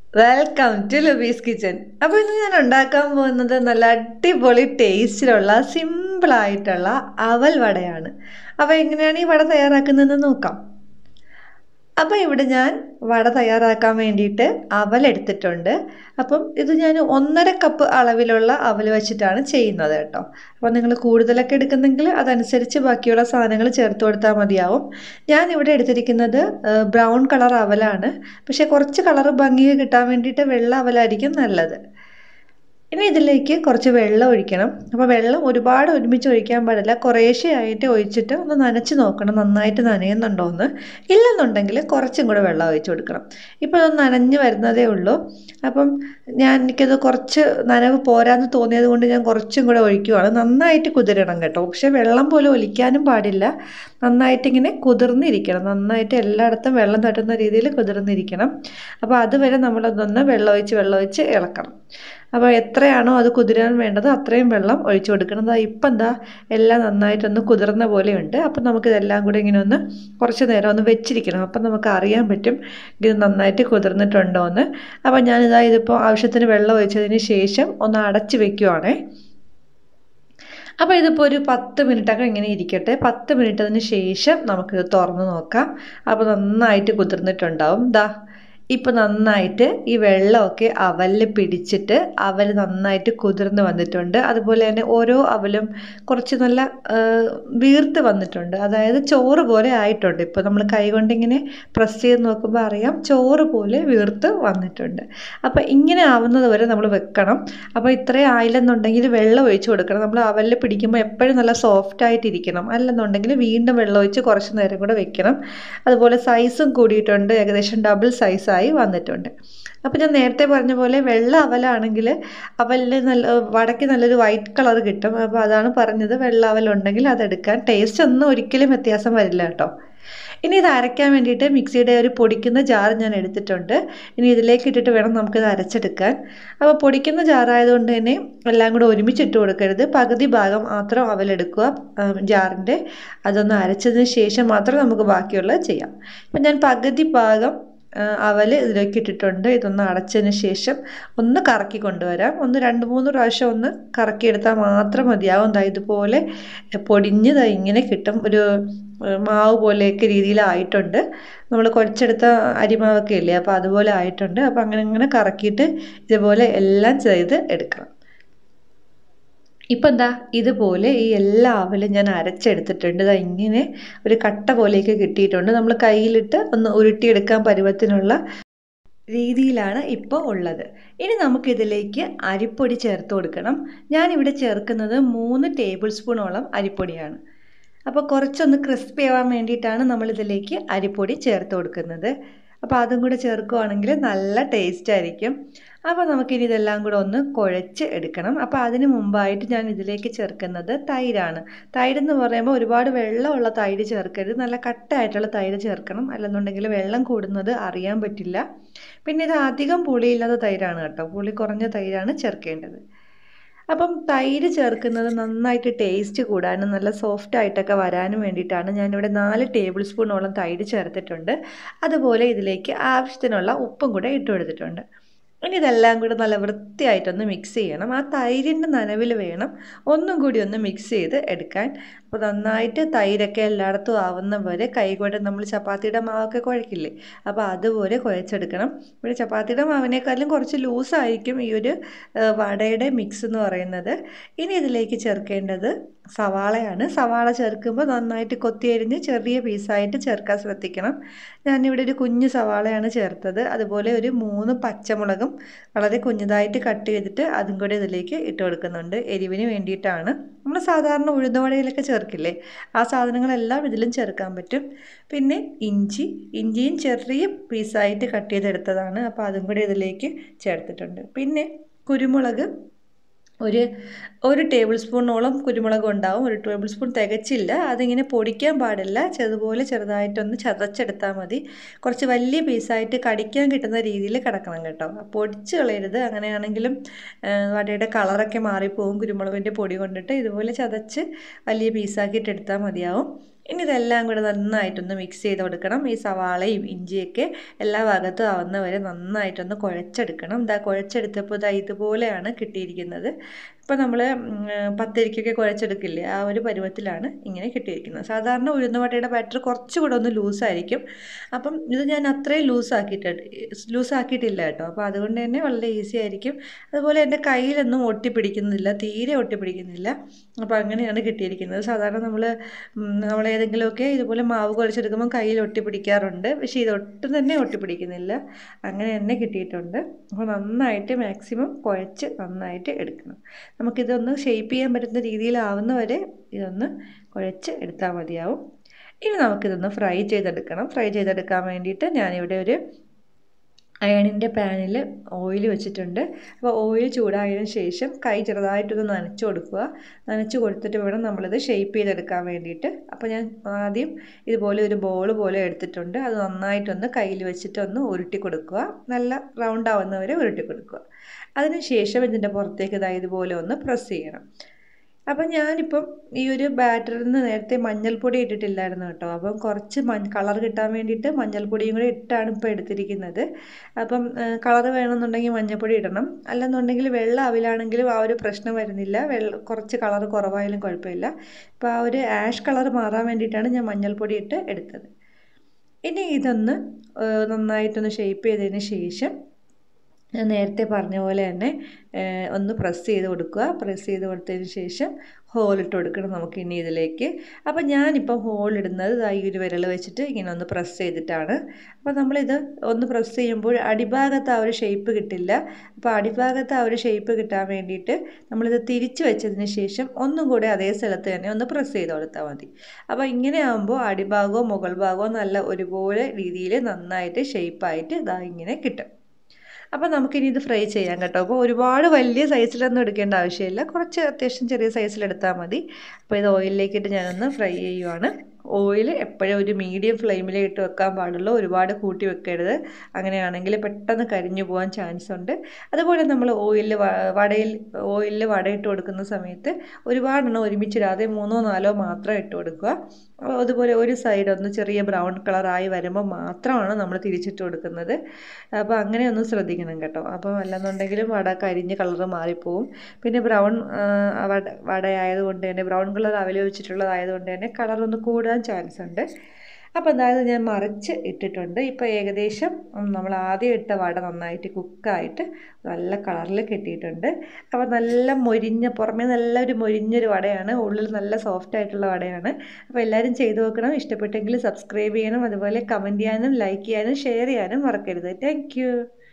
welcome to ലുബീസ് kitchen അപ്പോൾ ഇന്ന് ഞാൻ ഉണ്ടാക്കാൻ പോകുന്നത് നല്ല അടിപൊളി ടേസ്റ്റിലുള്ള സിമ്പിളായിട്ടുള്ള അവൽ വടയാണ് അപ്പോൾ എങ്ങനെയാണ് ഈ വട തയ്യാറാക്കുന്നതെന്ന് നോക്കാം അപ്പോൾ ഇവിടെ ഞാൻ വട തയ്യാറാക്കാൻ വേണ്ടിയിട്ട് അവൽ എടുത്തിട്ടുണ്ട് അപ്പം ഇത് ഞാൻ ഒന്നര കപ്പ് അളവിലുള്ള അവൽ വെച്ചിട്ടാണ് ചെയ്യുന്നത് കേട്ടോ അപ്പോൾ നിങ്ങൾ കൂടുതലൊക്കെ എടുക്കുന്നെങ്കിൽ അതനുസരിച്ച് ബാക്കിയുള്ള സാധനങ്ങൾ ചേർത്ത് കൊടുത്താൽ മതിയാവും ഞാൻ ഇവിടെ എടുത്തിരിക്കുന്നത് ബ്രൗൺ കളർ അവലാണ് പക്ഷേ കുറച്ച് കളർ ഭംഗി കിട്ടാൻ വേണ്ടിയിട്ട് വെള്ള അവലായിരിക്കും നല്ലത് ഇനി ഇതിലേക്ക് കുറച്ച് വെള്ളം ഒഴിക്കണം അപ്പോൾ വെള്ളം ഒരുപാട് ഒരുമിച്ച് ഒഴിക്കാൻ പാടില്ല കുറേശ്ശെ ആയിട്ട് ഒഴിച്ചിട്ട് ഒന്ന് നനച്ച് നോക്കണം നന്നായിട്ട് നനയുന്നുണ്ടോ എന്ന് ഇല്ലെന്നുണ്ടെങ്കിൽ കുറച്ചും കൂടെ വെള്ളം ഒഴിച്ച് കൊടുക്കണം ഇപ്പോൾ അത് നനഞ്ഞ് വരുന്നതേ ഉള്ളൂ അപ്പം ഞാൻ എനിക്കത് കുറച്ച് നനവ് പോരാന്ന് തോന്നിയത് കൊണ്ട് ഞാൻ കുറച്ചും കൂടെ ഒഴിക്കുവാണ് നന്നായിട്ട് കുതിരണം കേട്ടോ പക്ഷെ വെള്ളം പോലും ഒലിക്കാനും പാടില്ല നന്നായിട്ട് ഇങ്ങനെ കുതിർന്നിരിക്കണം നന്നായിട്ട് എല്ലായിടത്തും വെള്ളം തട്ടുന്ന രീതിയിൽ കുതിർന്നിരിക്കണം അപ്പോൾ അതുവരെ നമ്മളതൊന്ന് വെള്ളം ഒഴിച്ച് വെള്ളം ഒഴിച്ച് ഇളക്കണം അപ്പോൾ എത്രയാണോ അത് കുതിരാൻ വേണ്ടത് അത്രയും വെള്ളം ഒഴിച്ചു കൊടുക്കണം ദാ ഇപ്പം എന്താ എല്ലാം നന്നായിട്ടൊന്ന് കുതിർന്ന പോലെയുണ്ട് അപ്പം നമുക്കിതെല്ലാം കൂടി ഇങ്ങനെ ഒന്ന് കുറച്ച് നേരം ഒന്ന് വെച്ചിരിക്കണം അപ്പം നമുക്ക് അറിയാൻ പറ്റും ഇത് നന്നായിട്ട് കുതിർന്നിട്ടുണ്ടോ എന്ന് അപ്പോൾ ഞാനിതാ ഇതിപ്പോൾ ആവശ്യത്തിന് വെള്ളം ഒഴിച്ചതിന് ശേഷം ഒന്ന് അടച്ച് വെക്കുവാണേ അപ്പോൾ ഇതിപ്പോൾ ഒരു പത്ത് മിനിറ്റൊക്കെ ഇങ്ങനെ ഇരിക്കട്ടെ പത്ത് മിനിറ്റതിന് ശേഷം നമുക്കിത് തുറന്ന് നോക്കാം അപ്പോൾ നന്നായിട്ട് കുതിർന്നിട്ടുണ്ടാവും ദാ ഇപ്പോൾ നന്നായിട്ട് ഈ വെള്ളമൊക്കെ അവലിൽ പിടിച്ചിട്ട് അവൽ നന്നായിട്ട് കുതിർന്ന് വന്നിട്ടുണ്ട് അതുപോലെ തന്നെ ഓരോ അവലും കുറച്ച് നല്ല വീർത്ത് വന്നിട്ടുണ്ട് അതായത് ചോറ് പോലെ ആയിട്ടുണ്ട് ഇപ്പോൾ നമ്മൾ കൈകൊണ്ടിങ്ങനെ പ്രസ് ചെയ്ത് നോക്കുമ്പോൾ അറിയാം ചോറ് പോലെ വീർത്ത് വന്നിട്ടുണ്ട് അപ്പോൾ ഇങ്ങനെ ആവുന്നത് വരെ നമ്മൾ വെക്കണം അപ്പോൾ ഇത്രയും ആയില്ലെന്നുണ്ടെങ്കിൽ വെള്ളം ഒഴിച്ച് കൊടുക്കണം നമ്മൾ അവലിൽ പിടിക്കുമ്പോൾ എപ്പോഴും നല്ല സോഫ്റ്റ് ആയിട്ടിരിക്കണം അല്ലെന്നുണ്ടെങ്കിൽ വീണ്ടും വെള്ളം ഒഴിച്ച് കുറച്ച് നേരം കൂടെ വെക്കണം അതുപോലെ സൈസും കൂടിയിട്ടുണ്ട് ഏകദേശം ഡബിൾ സൈസായി ആയി വന്നിട്ടുണ്ട് അപ്പോൾ ഞാൻ നേരത്തെ പറഞ്ഞ പോലെ വെള്ള അവലാണെങ്കിൽ അവലിൽ നല്ല വടക്ക് നല്ലൊരു വൈറ്റ് കളർ കിട്ടും അപ്പോൾ അതാണ് പറഞ്ഞത് വെള്ള അവലുണ്ടെങ്കിൽ അതെടുക്കാൻ ടേസ്റ്റ് ഒന്നും ഒരിക്കലും വ്യത്യാസം വരില്ല കേട്ടോ ഇനി ഇത് അരയ്ക്കാൻ വേണ്ടിയിട്ട് മിക്സിയുടെ ഒരു പൊടിക്കുന്ന ജാർ ഞാൻ എടുത്തിട്ടുണ്ട് ഇനി ഇതിലേക്ക് ഇട്ടിട്ട് വേണം നമുക്കിത് അരച്ചെടുക്കാൻ അപ്പോൾ പൊടിക്കുന്ന ജാറായതുകൊണ്ട് തന്നെ എല്ലാം കൂടെ ഒരുമിച്ചിട്ട് കൊടുക്കരുത് പകുതി ഭാഗം മാത്രം അവലെടുക്കുക ജാറിൻ്റെ അതൊന്ന് അരച്ചതിന് ശേഷം മാത്രം നമുക്ക് ബാക്കിയുള്ളത് ചെയ്യാം അപ്പം ഞാൻ പകുതി ഭാഗം അവൽ ഇതിലേക്ക് ഇട്ടിട്ടുണ്ട് ഇതൊന്ന് അടച്ചതിന് ശേഷം ഒന്ന് കറക്കി കൊണ്ടുവരാം ഒന്ന് രണ്ട് മൂന്ന് പ്രാവശ്യം ഒന്ന് കറക്കിയെടുത്താൽ മാത്രം മതിയാവും എന്താ ഇതുപോലെ പൊടിഞ്ഞ് ഇങ്ങനെ കിട്ടും ഒരു മാവ് പോലെയൊക്കെ രീതിയിലായിട്ടുണ്ട് നമ്മൾ കുഴച്ചെടുത്ത അരിമാവൊക്കെ ഇല്ലേ അപ്പോൾ അതുപോലെ ആയിട്ടുണ്ട് അപ്പോൾ അങ്ങനെ അങ്ങനെ കറക്കിയിട്ട് ഇതുപോലെ എല്ലാം ചെയ്ത് എടുക്കണം ഇപ്പം എന്താ ഇതുപോലെ ഈ എല്ലാ അവലും ഞാൻ അരച്ചെടുത്തിട്ടുണ്ട് ഇതാ ഇങ്ങനെ ഒരു കട്ട പോലെയൊക്കെ കിട്ടിയിട്ടുണ്ട് നമ്മൾ കയ്യിലിട്ട് ഒന്ന് ഉരുട്ടിയെടുക്കാൻ പരുവത്തിനുള്ള രീതിയിലാണ് ഇപ്പോൾ ഉള്ളത് ഇനി നമുക്കിതിലേക്ക് അരിപ്പൊടി ചേർത്ത് കൊടുക്കണം ഞാനിവിടെ ചേർക്കുന്നത് മൂന്ന് ടേബിൾ സ്പൂണോളം അരിപ്പൊടിയാണ് അപ്പോൾ കുറച്ചൊന്ന് ക്രിസ്പി ആവാൻ വേണ്ടിയിട്ടാണ് നമ്മളിതിലേക്ക് അരിപ്പൊടി ചേർത്ത് കൊടുക്കുന്നത് അപ്പോൾ അതും കൂടെ ചേർക്കുകയാണെങ്കിൽ നല്ല ടേസ്റ്റ് ആയിരിക്കും അപ്പോൾ നമുക്കിനി ഇതെല്ലാം കൂടെ ഒന്ന് കുഴച്ച് എടുക്കണം അപ്പോൾ അതിന് മുമ്പായിട്ട് ഞാൻ ഇതിലേക്ക് ചേർക്കുന്നത് തൈരാണ് തൈരെന്ന് പറയുമ്പോൾ ഒരുപാട് വെള്ളമുള്ള തൈര് ചേർക്കരുത് നല്ല കട്ടയായിട്ടുള്ള തൈര് ചേർക്കണം അല്ലെന്നുണ്ടെങ്കിൽ വെള്ളം കൂടുന്നത് അറിയാൻ പറ്റില്ല പിന്നെ ഇത് അധികം പുളിയില്ലാത്ത തൈരാണ് കേട്ടോ പുളി കുറഞ്ഞ തൈരാണ് ചേർക്കേണ്ടത് അപ്പം തൈര് ചേർക്കുന്നത് നന്നായിട്ട് ടേസ്റ്റ് കൂടാനും നല്ല സോഫ്റ്റ് ആയിട്ടൊക്കെ വരാനും വേണ്ടിയിട്ടാണ് ഞാനിവിടെ നാല് ടേബിൾ സ്പൂണോളം തൈര് ചേർത്തിട്ടുണ്ട് അതുപോലെ ഇതിലേക്ക് ആവശ്യത്തിനുള്ള ഉപ്പും കൂടെ ഇട്ട് കൊടുത്തിട്ടുണ്ട് ഇനി ഇതെല്ലാം കൂടെ നല്ല വൃത്തിയായിട്ടൊന്ന് മിക്സ് ചെയ്യണം ആ തൈരിൻ്റെ നനവിൽ വേണം ഒന്നും കൂടി ഒന്ന് മിക്സ് ചെയ്ത് എടുക്കാൻ അപ്പോൾ നന്നായിട്ട് തൈരൊക്കെ എല്ലായിടത്തും ആവുന്ന വരെ കൈകൊണ്ട് നമ്മൾ ചപ്പാത്തിയുടെ മാവൊക്കെ കുഴക്കില്ലേ അപ്പോൾ അതുപോലെ കുഴച്ചെടുക്കണം ഇവിടെ ചപ്പാത്തിയുടെ മാവിനേക്കാളും കുറച്ച് ലൂസായിരിക്കും ഈ ഒരു വടയുടെ മിക്സ് എന്ന് പറയുന്നത് ഇനി ഇതിലേക്ക് ചേർക്കേണ്ടത് സവാളയാണ് സവാള ചേർക്കുമ്പോൾ നന്നായിട്ട് കൊത്തിയരിഞ്ഞ് ചെറിയ പീസായിട്ട് ചേർക്കാൻ ശ്രദ്ധിക്കണം ഞാനിവിടെ ഒരു കുഞ്ഞു സവാളയാണ് ചേർത്തത് അതുപോലെ ഒരു മൂന്ന് പച്ചമുളകും വളരെ കുഞ്ഞതായിട്ട് കട്ട് ചെയ്തിട്ട് അതും കൂടി ഇതിലേക്ക് ഇട്ട് കൊടുക്കുന്നുണ്ട് എരിവിന് വേണ്ടിയിട്ടാണ് നമ്മൾ സാധാരണ ഉഴുന്നുവടയിലൊക്കെ ചേർക്കില്ലേ ആ സാധനങ്ങളെല്ലാം ഇതിലും ചേർക്കാൻ പറ്റും പിന്നെ ഇഞ്ചി ഇഞ്ചിയും ചെറിയ പീസായിട്ട് കട്ട് ചെയ്തെടുത്തതാണ് അപ്പോൾ അതും കൂടി ഇതിലേക്ക് ചേർത്തിട്ടുണ്ട് പിന്നെ കുരുമുളക് ഒരു ഒരു ടേബിൾ സ്പൂണോളം കുരുമുളക് ഉണ്ടാവും ഒരു ടേബിൾ സ്പൂൺ തികച്ചില്ല അതിങ്ങനെ പൊടിക്കാൻ പാടില്ല ചെറുപോലെ ചെറുതായിട്ടൊന്ന് ചതച്ചെടുത്താൽ മതി കുറച്ച് വലിയ പീസായിട്ട് കടിക്കാൻ കിട്ടുന്ന രീതിയിൽ കിടക്കണം കേട്ടോ പൊടിച്ച് കളയരുത് അങ്ങനെയാണെങ്കിലും വടയുടെ കളറൊക്കെ മാറിപ്പോവും കുരുമുളകിൻ്റെ പൊടി കൊണ്ടിട്ട് ഇതുപോലെ ചതച്ച് വലിയ പീസാക്കിയിട്ട് എടുത്താൽ മതിയാവും ഇനി ഇതെല്ലാം കൂടെ നന്നായിട്ടൊന്ന് മിക്സ് ചെയ്ത് കൊടുക്കണം ഈ സവാളയും ഇഞ്ചിയൊക്കെ എല്ലാ ഭാഗത്തും ആവുന്ന വരെ നന്നായിട്ടൊന്ന് കുഴച്ചെടുക്കണം ഇതാ കുഴച്ചെടുത്തപ്പോൾ ഇതാ ഇതുപോലെയാണ് കിട്ടിയിരിക്കുന്നത് ഇപ്പോൾ നമ്മൾ പത്തിരിക്കൊക്കെ കുഴച്ചെടുക്കില്ലേ ആ ഒരു പരുവത്തിലാണ് ഇങ്ങനെ കിട്ടിയിരിക്കുന്നത് സാധാരണ ഉഴുന്നുവടയുടെ ബാറ്റർ കുറച്ചുകൂടെ ഒന്ന് ലൂസായിരിക്കും അപ്പം ഇത് ഞാൻ അത്രയും ലൂസാക്കിയിട്ട് ലൂസാക്കിയിട്ടില്ല കേട്ടോ അപ്പോൾ അതുകൊണ്ട് തന്നെ വളരെ ഈസി ആയിരിക്കും അതുപോലെ എൻ്റെ കയ്യിലൊന്നും ഒട്ടിപ്പിടിക്കുന്നില്ല തീരെ ഒട്ടിപ്പിടിക്കുന്നില്ല അപ്പോൾ അങ്ങനെയാണ് കിട്ടിയിരിക്കുന്നത് സാധാരണ നമ്മൾ നമ്മൾ ഏതെങ്കിലുമൊക്കെ ഇതുപോലെ മാവ് കുഴച്ചെടുക്കുമ്പോൾ കയ്യിൽ ഒട്ടിപ്പിടിക്കാറുണ്ട് പക്ഷേ ഇത് ഒട്ടും തന്നെ ഒട്ടിപ്പിടിക്കുന്നില്ല അങ്ങനെ തന്നെ കിട്ടിയിട്ടുണ്ട് അപ്പോൾ നന്നായിട്ട് മാക്സിമം കുഴച്ച് നന്നായിട്ട് എടുക്കണം നമുക്കിതൊന്ന് ഷേപ്പ് ചെയ്യാൻ പറ്റുന്ന രീതിയിലാവുന്ന വരെ ഇതൊന്ന് കുഴച്ച് എടുത്താൽ മതിയാവും ഇനി നമുക്കിതൊന്ന് ഫ്രൈ ചെയ്തെടുക്കണം ഫ്രൈ ചെയ്തെടുക്കാൻ വേണ്ടിയിട്ട് ഞാനിവിടെ ഒരു അയണിൻ്റെ പാനിൽ ഓയിൽ വെച്ചിട്ടുണ്ട് അപ്പോൾ ഓയിൽ ചൂടായതിനു ശേഷം കൈ ചെറുതായിട്ടൊന്ന് നനച്ച് കൊടുക്കുക നനച്ച് കൊടുത്തിട്ട് വേണം നമ്മളിത് ഷേപ്പ് ചെയ്തെടുക്കാൻ വേണ്ടിയിട്ട് അപ്പോൾ ഞാൻ ആദ്യം ഇതുപോലെ ഒരു ബോൾ പോലെ എടുത്തിട്ടുണ്ട് അത് നന്നായിട്ടൊന്ന് കയ്യിൽ വെച്ചിട്ട് ഒന്ന് ഉരുട്ടി കൊടുക്കുക നല്ല റൗണ്ട് ആവുന്നവരെ ഉരുട്ടി കൊടുക്കുക അതിനുശേഷം ഇതിൻ്റെ പുറത്തേക്ക് ഇതാ ഇതുപോലെ ഒന്ന് പ്രസ് ചെയ്യണം അപ്പം ഞാനിപ്പം ഈ ഒരു ബാറ്ററിൽ നിന്ന് നേരത്തെ മഞ്ഞൾപ്പൊടി ഇട്ടിട്ടില്ലായിരുന്നു കേട്ടോ അപ്പം കുറച്ച് മഞ്ഞ കളർ കിട്ടാൻ വേണ്ടിയിട്ട് മഞ്ഞൾപ്പൊടിയും കൂടി ഇട്ടാണ് ഇപ്പോൾ എടുത്തിരിക്കുന്നത് അപ്പം കളർ വേണമെന്നുണ്ടെങ്കിൽ മഞ്ഞൾപ്പൊടി ഇടണം അല്ലെന്നുണ്ടെങ്കിൽ വെള്ള അവിലാണെങ്കിലും ആ ഒരു പ്രശ്നം വരുന്നില്ല വെള്ള കുറച്ച് കളർ കുറവായാലും കുഴപ്പമില്ല ഇപ്പോൾ ആ ഒരു ആഷ് കളർ മാറാൻ വേണ്ടിയിട്ടാണ് ഞാൻ മഞ്ഞൾപ്പൊടി ഇട്ട് എടുത്തത് ഇനി ഇതൊന്ന് നന്നായിട്ടൊന്ന് ഷേപ്പ് ചെയ്തതിന് ശേഷം ഞാൻ നേരത്തെ പറഞ്ഞ പോലെ തന്നെ ഒന്ന് പ്രസ് ചെയ്ത് കൊടുക്കുക പ്രസ് ചെയ്ത് കൊടുത്തതിന് ശേഷം ഹോളിട്ട് കൊടുക്കണം നമുക്ക് ഇനി ഇതിലേക്ക് അപ്പോൾ ഞാനിപ്പം ഹോളിടുന്നത് ഈ ഒരു വിരൽ വെച്ചിട്ട് ഇങ്ങനെ ഒന്ന് പ്രസ് ചെയ്തിട്ടാണ് അപ്പോൾ നമ്മളിത് ഒന്ന് പ്രസ് ചെയ്യുമ്പോൾ അടിഭാഗത്ത് ആ ഒരു ഷേപ്പ് കിട്ടില്ല അപ്പോൾ അടിഭാഗത്ത് ആ ഒരു ഷേപ്പ് കിട്ടാൻ വേണ്ടിയിട്ട് നമ്മളിത് തിരിച്ച് വെച്ചതിന് ശേഷം ഒന്നും കൂടെ അതേ സ്ഥലത്ത് തന്നെ ഒന്ന് പ്രസ് ചെയ്ത് കൊടുത്താൽ മതി അപ്പോൾ ഇങ്ങനെ ആകുമ്പോൾ അടിഭാഗവും മുകൾ ഭാഗവും നല്ല ഒരുപോലെ രീതിയിൽ നന്നായിട്ട് ഷേപ്പായിട്ട് ഇതാ ഇങ്ങനെ കിട്ടും അപ്പോൾ നമുക്കിനി ഇത് ഫ്രൈ ചെയ്യാം കേട്ടോ അപ്പോൾ ഒരുപാട് വലിയ സൈസിലൊന്നും എടുക്കേണ്ട ആവശ്യമില്ല കുറച്ച് അത്യാവശ്യം ചെറിയ സൈസിലെടുത്താൽ മതി അപ്പോൾ ഇത് ഓയിലിലേക്കിട്ട് ഞാനൊന്ന് ഫ്രൈ ചെയ്യുവാണ് ഓയിൽ എപ്പോഴും ഒരു മീഡിയം ഫ്ലെയിമിലേ ഇട്ട് വെക്കാൻ പാടുള്ളൂ ഒരുപാട് കൂട്ടി വെക്കരുത് അങ്ങനെയാണെങ്കിൽ പെട്ടെന്ന് കരിഞ്ഞു പോകാൻ ചാൻസ് ഉണ്ട് അതുപോലെ നമ്മൾ ഓയിലിൽ വടയിൽ ഓയിലിൽ വടയിട്ട് കൊടുക്കുന്ന സമയത്ത് ഒരുപാടെണ്ണം ഒരുമിച്ചിടാതെ മൂന്നോ നാലോ മാത്രം ഇട്ട് കൊടുക്കുക അതുപോലെ ഒരു സൈഡ് ഒന്ന് ചെറിയ ബ്രൗൺ കളറായി വരുമ്പോൾ മാത്രമാണ് നമ്മൾ തിരിച്ചിട്ട് കൊടുക്കുന്നത് അപ്പോൾ അങ്ങനെ ഒന്ന് ശ്രദ്ധിക്കണം കേട്ടോ അപ്പോൾ അല്ലെന്നുണ്ടെങ്കിലും വട കരിഞ്ഞ് കളറ് മാറിപ്പോവും പിന്നെ ബ്രൗൺ വട വടയായതുകൊണ്ട് തന്നെ ബ്രൗൺ കളർ അവലോചിച്ചിട്ടുള്ളതായതുകൊണ്ട് തന്നെ കളർ ഒന്ന് കൂടാൻ ചാൻസ് ഉണ്ട് അപ്പോൾ അതായത് ഞാൻ മറിച്ച് ഇട്ടിട്ടുണ്ട് ഇപ്പോൾ ഏകദേശം നമ്മൾ ആദ്യം ഇട്ട വട നന്നായിട്ട് കുക്കായിട്ട് നല്ല കളറിൽ കിട്ടിയിട്ടുണ്ട് അപ്പോൾ നല്ല മൊരിഞ്ഞ പുറമേ നല്ല ഒരു മൊരിഞ്ഞൊരു വടയാണ് ഉള്ളിൽ നല്ല സോഫ്റ്റ് ആയിട്ടുള്ള വടയാണ് അപ്പോൾ എല്ലാവരും ചെയ്തു നോക്കണം ഇഷ്ടപ്പെട്ടെങ്കിൽ സബ്സ്ക്രൈബ് ചെയ്യണം അതുപോലെ കമൻറ്റ് ചെയ്യാനും ലൈക്ക് ചെയ്യാനും ഷെയർ ചെയ്യാനും മറക്കരുത് താങ്ക്